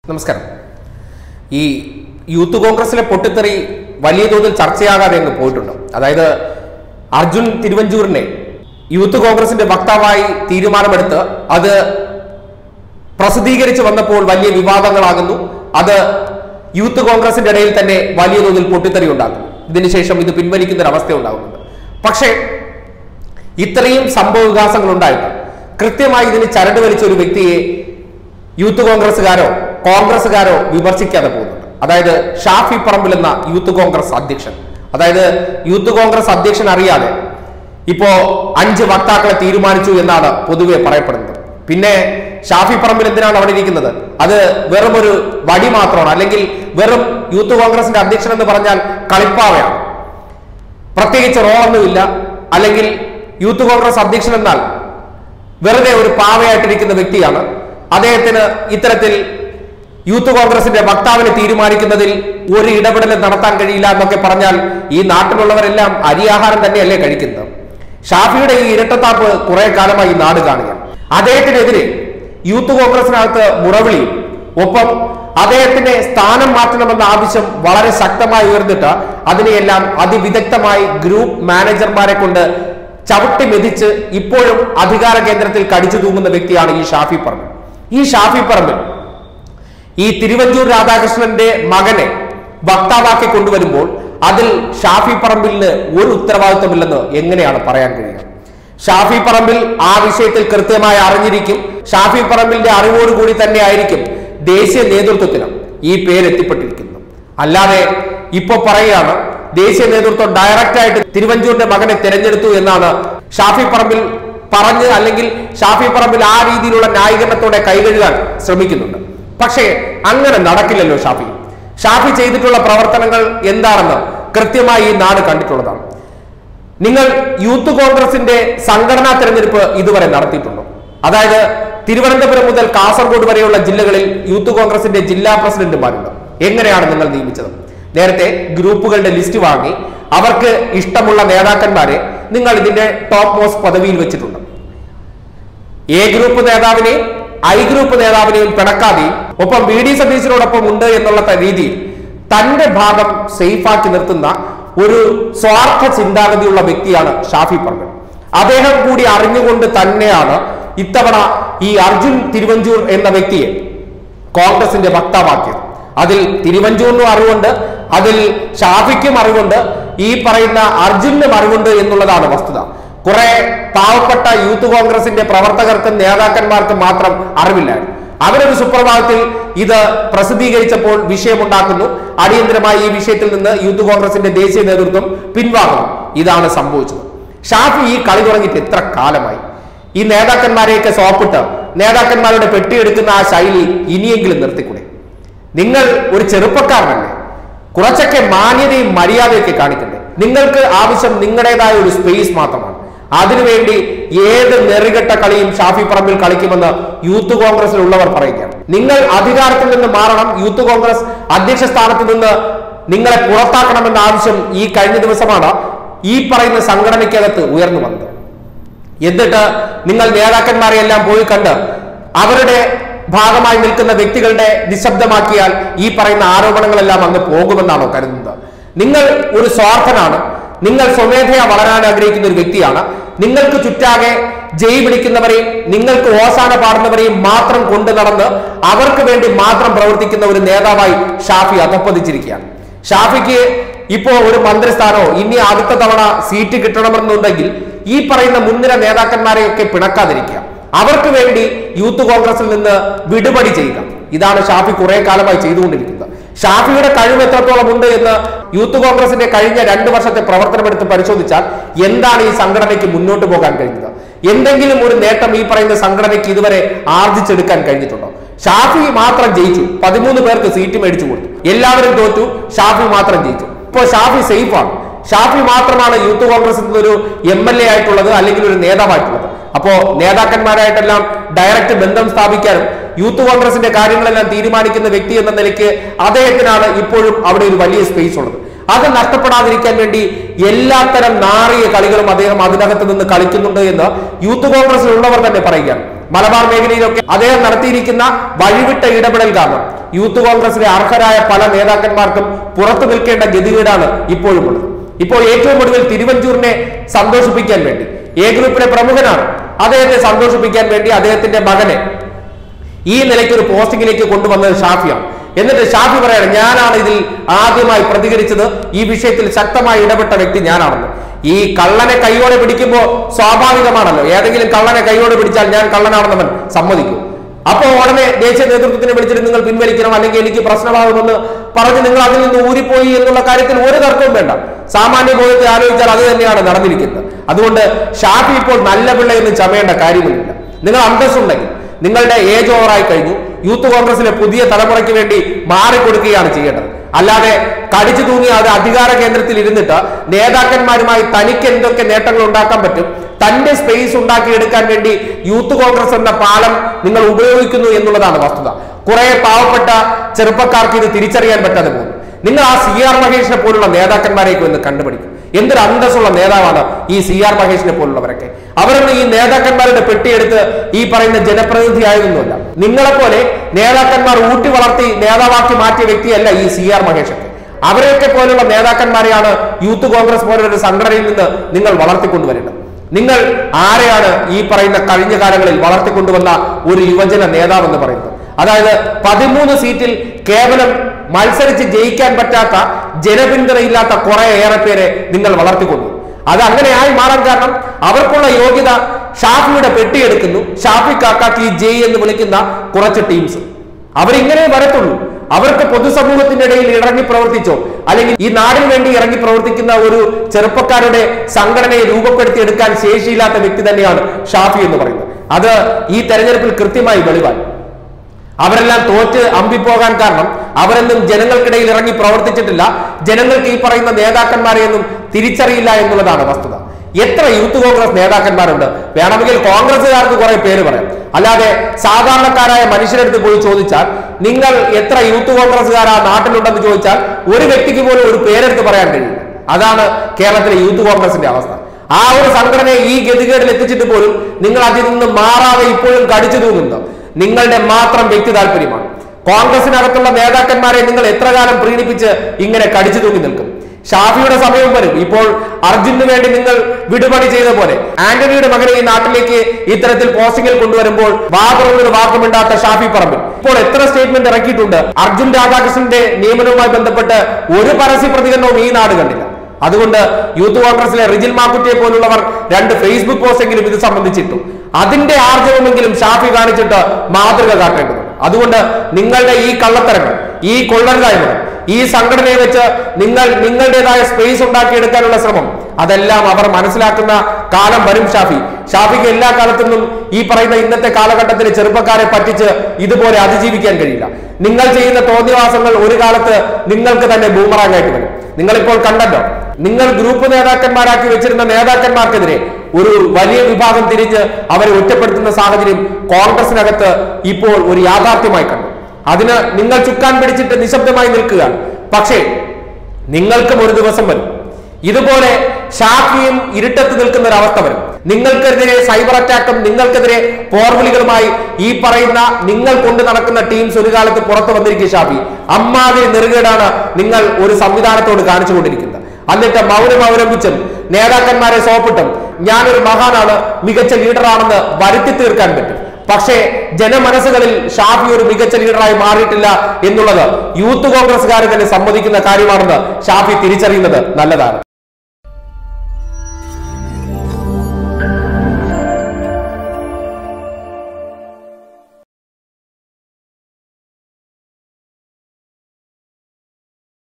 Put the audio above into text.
നമസ്കാരം ഈ യൂത്ത് കോൺഗ്രസിലെ പൊട്ടിത്തെറി വലിയ തോതിൽ ചർച്ചയാകാതെ അങ്ങ് പോയിട്ടുണ്ട് അതായത് അർജുൻ തിരുവഞ്ചൂരിനെ യൂത്ത് കോൺഗ്രസിന്റെ വക്താവായി തീരുമാനമെടുത്ത് അത് പ്രസിദ്ധീകരിച്ച് വന്നപ്പോൾ വലിയ വിവാദങ്ങളാകുന്നു അത് യൂത്ത് കോൺഗ്രസിന്റെ ഇടയിൽ തന്നെ വലിയ തോതിൽ പൊട്ടിത്തെറി ഉണ്ടാകും ഇതിനുശേഷം ഇത് പിൻവലിക്കുന്ന ഒരു അവസ്ഥ ഉണ്ടാകുന്നുണ്ട് പക്ഷേ ഇത്രയും സംഭവ വികാസങ്ങൾ ഉണ്ടായിട്ട് കൃത്യമായി ഇതിന് ചരട് വലിച്ച ഒരു വ്യക്തിയെ യൂത്ത് കോൺഗ്രസ്സുകാരോ കോൺഗ്രസ്സുകാരോ വിമർശിക്കാതെ പോകുന്നുണ്ട് അതായത് ഷാഫി പറമ്പിൽ എന്ന യൂത്ത് കോൺഗ്രസ് അധ്യക്ഷൻ അതായത് യൂത്ത് കോൺഗ്രസ് അധ്യക്ഷൻ അറിയാതെ ഇപ്പോ അഞ്ച് വക്താക്കളെ തീരുമാനിച്ചു എന്നാണ് പൊതുവെ പറയപ്പെടുന്നത് പിന്നെ ഷാഫി പറമ്പിൽ എന്തിനാണ് അവിടെ ഇരിക്കുന്നത് അത് വെറും ഒരു വടി മാത്രമാണ് അല്ലെങ്കിൽ വെറും യൂത്ത് കോൺഗ്രസിന്റെ അധ്യക്ഷൻ എന്ന് പറഞ്ഞാൽ കളിപ്പാവയാണ് പ്രത്യേകിച്ച് റോളൊന്നുമില്ല അല്ലെങ്കിൽ യൂത്ത് കോൺഗ്രസ് അധ്യക്ഷൻ എന്നാൽ വെറുതെ ഒരു പാവയായിട്ടിരിക്കുന്ന വ്യക്തിയാണ് അദ്ദേഹത്തിന് ഇത്തരത്തിൽ യൂത്ത് കോൺഗ്രസിന്റെ വക്താവിനെ തീരുമാനിക്കുന്നതിൽ ഒരു ഇടപെടലും നടത്താൻ കഴിയില്ല എന്നൊക്കെ പറഞ്ഞാൽ ഈ നാട്ടിലുള്ളവരെല്ലാം അരിയാഹാരം തന്നെയല്ലേ കഴിക്കുന്നത് ഷാഫിയുടെ ഈ ഇരട്ടത്താപ്പ് കുറെ കാലമായി ഈ നാട് കാണുക അദ്ദേഹത്തിനെതിരെ യൂത്ത് കോൺഗ്രസിനകത്ത് മുറവിളിയും ഒപ്പം അദ്ദേഹത്തിന്റെ സ്ഥാനം മാറ്റണമെന്ന ആവശ്യം വളരെ ശക്തമായി ഉയർന്നിട്ട് അതിനെയെല്ലാം അതിവിദഗ്ധമായി ഗ്രൂപ്പ് മാനേജർമാരെ കൊണ്ട് ചവിട്ടി മെതിച്ച് ഇപ്പോഴും അധികാര കേന്ദ്രത്തിൽ കടിച്ചു തൂങ്ങുന്ന വ്യക്തിയാണ് ഈ ഷാഫി പറമ്പിൽ ഈ ഷാഫി പറമ്പിൽ ഈ തിരുവഞ്ചൂർ രാധാകൃഷ്ണന്റെ മകനെ വക്താവാക്കി കൊണ്ടുവരുമ്പോൾ അതിൽ ഷാഫി പറമ്പിലിന് ഒരു ഉത്തരവാദിത്വമില്ലെന്ന് എങ്ങനെയാണ് പറയാൻ കഴിയുക ഷാഫി പറമ്പിൽ ആ വിഷയത്തിൽ കൃത്യമായി അറിഞ്ഞിരിക്കും ഷാഫി പറമ്പിലിന്റെ അറിവോടുകൂടി തന്നെ ആയിരിക്കും ദേശീയ നേതൃത്വത്തിന് ഈ പേര് എത്തിപ്പെട്ടിരിക്കുന്നത് അല്ലാതെ ഇപ്പൊ പറയുകയാണ് ദേശീയ നേതൃത്വം ഡയറക്റ്റ് ആയിട്ട് തിരുവഞ്ചൂരിന്റെ മകനെ തിരഞ്ഞെടുത്തു എന്നാണ് ഷാഫി പറമ്പിൽ പറഞ്ഞ് അല്ലെങ്കിൽ ഷാഫി പറമ്പിൽ ആ രീതിയിലുള്ള ന്യായീകരണത്തോടെ കൈകഴുകാൻ ശ്രമിക്കുന്നുണ്ട് പക്ഷേ അങ്ങനെ നടക്കില്ലല്ലോ ഷാഫി ഷാഫി ചെയ്തിട്ടുള്ള പ്രവർത്തനങ്ങൾ എന്താണെന്ന് കൃത്യമായി ഈ നാട് കണ്ടിട്ടുള്ളതാണ് നിങ്ങൾ യൂത്ത് കോൺഗ്രസിന്റെ സംഘടനാ തെരഞ്ഞെടുപ്പ് ഇതുവരെ നടത്തിയിട്ടുണ്ടോ അതായത് തിരുവനന്തപുരം മുതൽ കാസർഗോഡ് വരെയുള്ള ജില്ലകളിൽ യൂത്ത് കോൺഗ്രസിന്റെ ജില്ലാ പ്രസിഡന്റുമാരുണ്ട് എങ്ങനെയാണ് നിങ്ങൾ നിയമിച്ചത് നേരത്തെ ഗ്രൂപ്പുകളുടെ ലിസ്റ്റ് വാങ്ങി അവർക്ക് ഇഷ്ടമുള്ള നേതാക്കന്മാരെ നിങ്ങൾ ഇതിന്റെ ടോപ്പ് മോസ്റ്റ് പദവിയിൽ വെച്ചിട്ടുണ്ട് എ ഗ്രൂപ്പ് നേതാവിനെയും ഐ ഗ്രൂപ്പ് നേതാവിനെയും പിണക്കാതെയും ഒപ്പം വി ഡി സതീശനോടൊപ്പം ഉണ്ട് എന്നുള്ള ത- രീതിയിൽ തന്റെ ഭാഗം സേഫാക്കി നിർത്തുന്ന ഒരു സ്വാർത്ഥ ചിന്താഗതിയുള്ള വ്യക്തിയാണ് ഷാഫി പറമ്പിൽ അദ്ദേഹം കൂടി അറിഞ്ഞുകൊണ്ട് തന്നെയാണ് ഇത്തവണ ഈ അർജുൻ തിരുവഞ്ചൂർ എന്ന വ്യക്തിയെ കോൺഗ്രസിന്റെ വക്താവാക്കിയത് അതിൽ തിരുവഞ്ചൂരിനും അറിവുണ്ട് അതിൽ ഷാഫിക്കും അറിവുണ്ട് ഈ പറയുന്ന അർജുനും അറിവുണ്ട് എന്നുള്ളതാണ് വസ്തുത കുറെ പാവപ്പെട്ട യൂത്ത് കോൺഗ്രസിന്റെ പ്രവർത്തകർക്കും നേതാക്കന്മാർക്കും മാത്രം അറിവില്ലായിരുന്നു അവരൊരു സുപ്രഭാതത്തിൽ ഇത് പ്രസിദ്ധീകരിച്ചപ്പോൾ വിഷയമുണ്ടാക്കുന്നു അടിയന്തരമായി ഈ വിഷയത്തിൽ നിന്ന് യൂത്ത് കോൺഗ്രസിന്റെ ദേശീയ നേതൃത്വം പിൻവാങ്ങുന്നു ഇതാണ് സംഭവിച്ചത് ഷാഫി ഈ കളി തുടങ്ങിയിട്ട് എത്ര കാലമായി ഈ നേതാക്കന്മാരെയൊക്കെ സോപ്പിട്ട് നേതാക്കന്മാരുടെ പെട്ടിയെടുക്കുന്ന ആ ശൈലി ഇനിയെങ്കിലും നിർത്തിക്കൂടെ നിങ്ങൾ ഒരു ചെറുപ്പക്കാരനല്ലേ കുറച്ചൊക്കെ മാന്യതയും മര്യാദയൊക്കെ കാണിക്കണ്ടേ നിങ്ങൾക്ക് ആവശ്യം നിങ്ങളുടേതായ ഒരു സ്പേസ് മാത്രമാണ് അതിനുവേണ്ടി ഏത് നെറികെട്ട കളിയും ഷാഫി പറമ്പിൽ കളിക്കുമെന്ന് യൂത്ത് കോൺഗ്രസിലുള്ളവർ പറയുകയാണ് നിങ്ങൾ അധികാരത്തിൽ നിന്ന് മാറണം യൂത്ത് കോൺഗ്രസ് അധ്യക്ഷ സ്ഥാനത്ത് നിന്ന് നിങ്ങളെ പുറത്താക്കണമെന്ന ആവശ്യം ഈ കഴിഞ്ഞ ദിവസമാണ് ഈ പറയുന്ന സംഘടനയ്ക്കകത്ത് ഉയർന്നു വന്നത് എന്നിട്ട് നിങ്ങൾ നേതാക്കന്മാരെ എല്ലാം പോയി കണ്ട് അവരുടെ ഭാഗമായി നിൽക്കുന്ന വ്യക്തികളുടെ നിശബ്ദമാക്കിയാൽ ഈ പറയുന്ന ആരോപണങ്ങളെല്ലാം അങ്ങ് പോകുമെന്നാണോ കരുതുന്നത് നിങ്ങൾ ഒരു സ്വാർത്ഥനാണ് നിങ്ങൾ സ്വമേധയാ വളരാൻ ആഗ്രഹിക്കുന്ന ഒരു വ്യക്തിയാണ് നിങ്ങൾക്ക് ചുറ്റാകെ ജയ് പിടിക്കുന്നവരെയും നിങ്ങൾക്ക് ഓസാന പാടുന്നവരെയും മാത്രം കൊണ്ടു നടന്ന് അവർക്ക് വേണ്ടി മാത്രം പ്രവർത്തിക്കുന്ന ഒരു നേതാവായി ഷാഫി അധപ്പതിച്ചിരിക്കുകയാണ് ഷാഫിക്ക് ഇപ്പോ ഒരു മന്ത്രിസ്ഥാനോ ഇനി അടുത്ത തവണ സീറ്റ് കിട്ടണമെന്നുണ്ടെങ്കിൽ ഈ പറയുന്ന മുൻനിര നേതാക്കന്മാരെയൊക്കെ പിണക്കാതിരിക്കുക അവർക്ക് വേണ്ടി യൂത്ത് കോൺഗ്രസിൽ നിന്ന് വിടുപടി ചെയ്യുക ഇതാണ് ഷാഫി കുറെ കാലമായി ചെയ്തുകൊണ്ടിരിക്കുന്നത് ഷാഫിയുടെ കഴിവ് എത്രത്തോളം ഉണ്ട് എന്ന് യൂത്ത് കോൺഗ്രസിന്റെ കഴിഞ്ഞ രണ്ടു വർഷത്തെ പ്രവർത്തനമെടുത്ത് പരിശോധിച്ചാൽ എന്താണ് ഈ സംഘടനയ്ക്ക് മുന്നോട്ട് പോകാൻ കഴിഞ്ഞത് എന്തെങ്കിലും ഒരു നേട്ടം ഈ പറയുന്ന സംഘടനയ്ക്ക് ഇതുവരെ ആർജിച്ചെടുക്കാൻ കഴിഞ്ഞിട്ടുണ്ടോ ഷാഫി മാത്രം ജയിച്ചു പതിമൂന്ന് പേർക്ക് സീറ്റ് മേടിച്ചു കൊടുത്തു എല്ലാവരും തോറ്റു ഷാഫി മാത്രം ജയിച്ചു ഇപ്പോൾ ഷാഫി സേഫാണ് ഷാഫി മാത്രമാണ് യൂത്ത് കോൺഗ്രസിൽ നിന്നൊരു എം എൽ എ ആയിട്ടുള്ളത് അല്ലെങ്കിൽ ഒരു നേതാവായിട്ടുള്ളത് അപ്പോ നേതാക്കന്മാരായിട്ടെല്ലാം ഡയറക്റ്റ് ബന്ധം സ്ഥാപിക്കാനും യൂത്ത് കോൺഗ്രസിന്റെ കാര്യങ്ങളെല്ലാം തീരുമാനിക്കുന്ന വ്യക്തി എന്ന നിലയ്ക്ക് അദ്ദേഹത്തിനാണ് ഇപ്പോഴും അവിടെ ഒരു വലിയ സ്പേസ് ഉള്ളത് അത് നഷ്ടപ്പെടാതിരിക്കാൻ വേണ്ടി എല്ലാത്തരം നാറിയ കളികളും അദ്ദേഹം അതിനകത്ത് നിന്ന് കളിക്കുന്നുണ്ട് എന്ന് യൂത്ത് കോൺഗ്രസിലുള്ളവർ തന്നെ പറയുകയാണ് മലബാർ മേഖലയിലൊക്കെ അദ്ദേഹം നടത്തിയിരിക്കുന്ന വഴിവിട്ട ഇടപെടൽ കാരണം യൂത്ത് കോൺഗ്രസിലെ അർഹരായ പല നേതാക്കന്മാർക്കും പുറത്തു നിൽക്കേണ്ട ഗതികേടാണ് ഇപ്പോഴും ഉള്ളത് ഇപ്പോൾ ഏറ്റവും ഒടുവിൽ തിരുവഞ്ചൂരിനെ സന്തോഷിപ്പിക്കാൻ വേണ്ടി എ ഗ്രൂപ്പിലെ പ്രമുഖനാണ് അദ്ദേഹത്തെ സന്തോഷിപ്പിക്കാൻ വേണ്ടി അദ്ദേഹത്തിന്റെ മകനെ ഈ നിലയ്ക്ക് ഒരു പോസ്റ്റിംഗിലേക്ക് കൊണ്ടുവന്നത് ഷാഫിയാണ് എന്നിട്ട് ഷാഫി പറയാണ് ഞാനാണ് ഇതിൽ ആദ്യമായി പ്രതികരിച്ചത് ഈ വിഷയത്തിൽ ശക്തമായി ഇടപെട്ട വ്യക്തി ഞാനാണെന്ന് ഈ കള്ളനെ കൈയോടെ പിടിക്കുമ്പോൾ സ്വാഭാവികമാണല്ലോ ഏതെങ്കിലും കള്ളനെ കൈയോടെ പിടിച്ചാൽ ഞാൻ കള്ളനാണെന്നവൻ സമ്മതിക്കും അപ്പോ ഉടനെ ദേശീയ നേതൃത്വത്തിനെ വിളിച്ചിട്ട് നിങ്ങൾ പിൻവലിക്കണം അല്ലെങ്കിൽ എനിക്ക് പ്രശ്നമാകുമെന്ന് പറഞ്ഞ് നിങ്ങൾ അതിൽ നിന്ന് ഊരിപ്പോയി എന്നുള്ള കാര്യത്തിൽ ഒരു തർക്കവും വേണ്ട സാമാന്യ ബോധത്തെ ആലോചിച്ചാൽ അത് തന്നെയാണ് നടന്നിരിക്കുന്നത് അതുകൊണ്ട് ഷാഫി ഇപ്പോൾ നല്ല പിള്ളയെന്ന് ചമയേണ്ട കാര്യമൊന്നുമില്ല നിങ്ങൾ അന്തസ്സുണ്ടെങ്കിൽ നിങ്ങളുടെ ഏജ് ഓവറായി കഴിഞ്ഞു യൂത്ത് കോൺഗ്രസിലെ പുതിയ തലമുറയ്ക്ക് വേണ്ടി മാറിക്കൊടുക്കുകയാണ് ചെയ്യേണ്ടത് അല്ലാതെ കടിച്ചു തൂങ്ങി അത് അധികാര കേന്ദ്രത്തിൽ ഇരുന്നിട്ട് നേതാക്കന്മാരുമായി തനിക്ക് എന്തൊക്കെ നേട്ടങ്ങൾ ഉണ്ടാക്കാൻ പറ്റും തന്റെ സ്പേസ് ഉണ്ടാക്കിയെടുക്കാൻ വേണ്ടി യൂത്ത് കോൺഗ്രസ് എന്ന പാലം നിങ്ങൾ ഉപയോഗിക്കുന്നു എന്നുള്ളതാണ് വസ്തുത കുറെ പാവപ്പെട്ട ചെറുപ്പക്കാർക്ക് ഇത് തിരിച്ചറിയാൻ പറ്റാതെ പോകുന്നു നിങ്ങൾ ആ സി ആർ മഹേഷിനെ പോലുള്ള നേതാക്കന്മാരെയൊക്കെ ഒന്ന് കണ്ടുപിടിക്കും എന്തൊരു അന്തസ്സുള്ള നേതാവാണ് ഈ സി ആർ മഹേഷിനെ പോലുള്ളവരൊക്കെ അവരൊന്നും ഈ നേതാക്കന്മാരുടെ പെട്ടിയെടുത്ത് ഈ പറയുന്ന ജനപ്രതിനിധി ആയതൊന്നുമല്ല നിങ്ങളെപ്പോലെ നേതാക്കന്മാർ ഊട്ടി വളർത്തി നേതാവാക്കി മാറ്റിയ വ്യക്തിയല്ല ഈ സി ആർ മഹേഷൊക്കെ അവരെയൊക്കെ പോലുള്ള നേതാക്കന്മാരെയാണ് യൂത്ത് കോൺഗ്രസ് പോലുള്ള ഒരു സംഘടനയിൽ നിന്ന് നിങ്ങൾ വളർത്തിക്കൊണ്ടുവരേണ്ടത് നിങ്ങൾ ആരെയാണ് ഈ പറയുന്ന കഴിഞ്ഞ കാലങ്ങളിൽ വളർത്തിക്കൊണ്ടുവന്ന ഒരു യുവജന നേതാവെന്ന് പറയുന്നത് അതായത് പതിമൂന്ന് സീറ്റിൽ കേവലം മത്സരിച്ച് ജയിക്കാൻ പറ്റാത്ത ജനപിന്തുണയില്ലാത്ത കുറെ ഏറെ പേരെ നിങ്ങൾ വളർത്തിക്കൊണ്ടു അത് അങ്ങനെയായി മാറാൻ കാരണം അവർക്കുള്ള യോഗ്യത ഷാഫിയുടെ പെട്ടിയെടുക്കുന്നു ഷാഫി കാക്കാക്കി ജയ് എന്ന് വിളിക്കുന്ന കുറച്ച് ടീംസ് അവരിങ്ങനെ വരത്തുള്ളൂ അവർക്ക് പൊതുസമൂഹത്തിന്റെ ഇടയിൽ ഇറങ്ങി പ്രവർത്തിച്ചോ അല്ലെങ്കിൽ ഈ നാടിന് വേണ്ടി ഇറങ്ങി പ്രവർത്തിക്കുന്ന ഒരു ചെറുപ്പക്കാരുടെ സംഘടനയെ രൂപപ്പെടുത്തി എടുക്കാൻ ശേഷിയില്ലാത്ത വ്യക്തി തന്നെയാണ് ഷാഫി എന്ന് പറയുന്നത് അത് ഈ തെരഞ്ഞെടുപ്പിൽ കൃത്യമായി വെളിവായി അവരെല്ലാം തോറ്റ് അമ്പിപ്പോകാൻ കാരണം അവരെന്നും ജനങ്ങൾക്കിടയിൽ ഇറങ്ങി പ്രവർത്തിച്ചിട്ടില്ല ജനങ്ങൾക്ക് ഈ പറയുന്ന നേതാക്കന്മാരെയൊന്നും തിരിച്ചറിയില്ല എന്നുള്ളതാണ് വസ്തുത എത്ര യൂത്ത് കോൺഗ്രസ് നേതാക്കന്മാരുണ്ട് വേണമെങ്കിൽ കോൺഗ്രസുകാർക്ക് കുറെ പേര് പറയാം അല്ലാതെ സാധാരണക്കാരായ മനുഷ്യരെടുത്ത് പോയി ചോദിച്ചാൽ നിങ്ങൾ എത്ര യൂത്ത് കോൺഗ്രസുകാർ ആ നാട്ടിലുണ്ടെന്ന് ചോദിച്ചാൽ ഒരു വ്യക്തിക്ക് പോലും ഒരു പേരെടുത്ത് പറയാൻ കഴിയില്ല അതാണ് കേരളത്തിലെ യൂത്ത് കോൺഗ്രസിന്റെ അവസ്ഥ ആ ഒരു സംഘടനയെ ഈ ഗതികേടിൽ എത്തിച്ചിട്ട് പോലും നിങ്ങൾ അതിൽ നിന്ന് മാറാതെ ഇപ്പോഴും കടിച്ചു തൂങ്ങുന്നു നിങ്ങളുടെ മാത്രം വ്യക്തി താല്പര്യമാണ് കോൺഗ്രസിനകത്തുള്ള നേതാക്കന്മാരെ നിങ്ങൾ എത്ര കാലം പ്രീണിപ്പിച്ച് ഇങ്ങനെ കടിച്ചു തൂങ്ങി നിൽക്കും ഷാഫിയുടെ സമയം വരും ഇപ്പോൾ അർജുനു വേണ്ടി നിങ്ങൾ വിടുപണി ചെയ്ത പോലെ ആന്റണിയുടെ മകനെ ഈ നാട്ടിലേക്ക് ഇത്തരത്തിൽ പോസ്റ്റിംഗിൽ കൊണ്ടുവരുമ്പോൾ വാതുറന്നൊരു വാക്കുമിണ്ടാത്ത ഷാഫി പറമ്പിൽ ഇപ്പോൾ എത്ര സ്റ്റേറ്റ്മെന്റ് ഇറക്കിയിട്ടുണ്ട് അർജുൻ രാധാകൃഷ്ണന്റെ നിയമനവുമായി ബന്ധപ്പെട്ട് ഒരു പരസ്യ പ്രതികരണവും ഈ നാട് കണ്ടില്ല അതുകൊണ്ട് യൂത്ത് കോൺഗ്രസിലെ റിജിൽ മാക്കുറ്റിയെ പോലുള്ളവർ രണ്ട് ഫേസ്ബുക്ക് പോസ്റ്റെങ്കിലും ഇത് സംബന്ധിച്ചിട്ടു അതിന്റെ ആർജവമെങ്കിലും ഷാഫി കാണിച്ചിട്ട് മാതൃക കാട്ടേണ്ടതുണ്ട് അതുകൊണ്ട് നിങ്ങളുടെ ഈ കള്ളത്തരങ്ങൾ ഈ കൊള്ളരുതായ്മകൾ ഈ സംഘടനയെ വെച്ച് നിങ്ങൾ നിങ്ങളുടേതായ സ്പേസ് ഉണ്ടാക്കിയെടുക്കാനുള്ള ശ്രമം അതെല്ലാം അവർ മനസ്സിലാക്കുന്ന കാലം വരും ഷാഫി ഷാഫിക്ക് എല്ലാ കാലത്തുനിന്നും ഈ പറയുന്ന ഇന്നത്തെ കാലഘട്ടത്തിലെ ചെറുപ്പക്കാരെ പറ്റിച്ച് ഇതുപോലെ അതിജീവിക്കാൻ കഴിയില്ല നിങ്ങൾ ചെയ്യുന്ന തോന്നിവാസങ്ങൾ ഒരു കാലത്ത് നിങ്ങൾക്ക് തന്നെ ബൂമറാങ്ങായിട്ട് വരും നിങ്ങളിപ്പോൾ കണ്ടല്ലോ നിങ്ങൾ ഗ്രൂപ്പ് നേതാക്കന്മാരാക്കി വെച്ചിരുന്ന നേതാക്കന്മാർക്കെതിരെ ഒരു വലിയ വിഭാഗം തിരിഞ്ഞ് അവരെ ഒറ്റപ്പെടുത്തുന്ന സാഹചര്യം കോൺഗ്രസിനകത്ത് ഇപ്പോൾ ഒരു യാഥാർത്ഥ്യമായി കണ്ടു അതിന് നിങ്ങൾ ചുക്കാൻ പിടിച്ചിട്ട് നിശബ്ദമായി നിൽക്കുക പക്ഷേ നിങ്ങൾക്കും ഒരു ദിവസം വരും ഇതുപോലെ ഷാഫിയും ഇരുട്ടത്ത് നിൽക്കുന്ന ഒരു അവസ്ഥ വരും നിങ്ങൾക്കെതിരെ സൈബർ അറ്റാക്കും നിങ്ങൾക്കെതിരെ പോർവിളികളുമായി ഈ പറയുന്ന നിങ്ങൾ കൊണ്ട് നടക്കുന്ന ടീംസ് ഒരു കാലത്ത് പുറത്തു വന്നിരിക്കും ഷാഫി അമ്മാതിരി നെറുകേടാണ് നിങ്ങൾ ഒരു സംവിധാനത്തോട് കാണിച്ചുകൊണ്ടിരിക്കുന്നത് എന്നിട്ട് മൗനം അവലംബിച്ചും നേതാക്കന്മാരെ സോപ്പിട്ടും ഞാനൊരു മഹാനാണ് മികച്ച ലീഡറാണെന്ന് വരുത്തി തീർക്കാൻ പറ്റും പക്ഷേ ജനമനസ്സുകളിൽ ഷാഫി ഒരു മികച്ച ലീഡറായി മാറിയിട്ടില്ല എന്നുള്ളത് യൂത്ത് കോൺഗ്രസ്സുകാർ തന്നെ സമ്മതിക്കുന്ന കാര്യമാണെന്ന് ഷാഫി തിരിച്ചറിയുന്നത് നല്ലതാണ്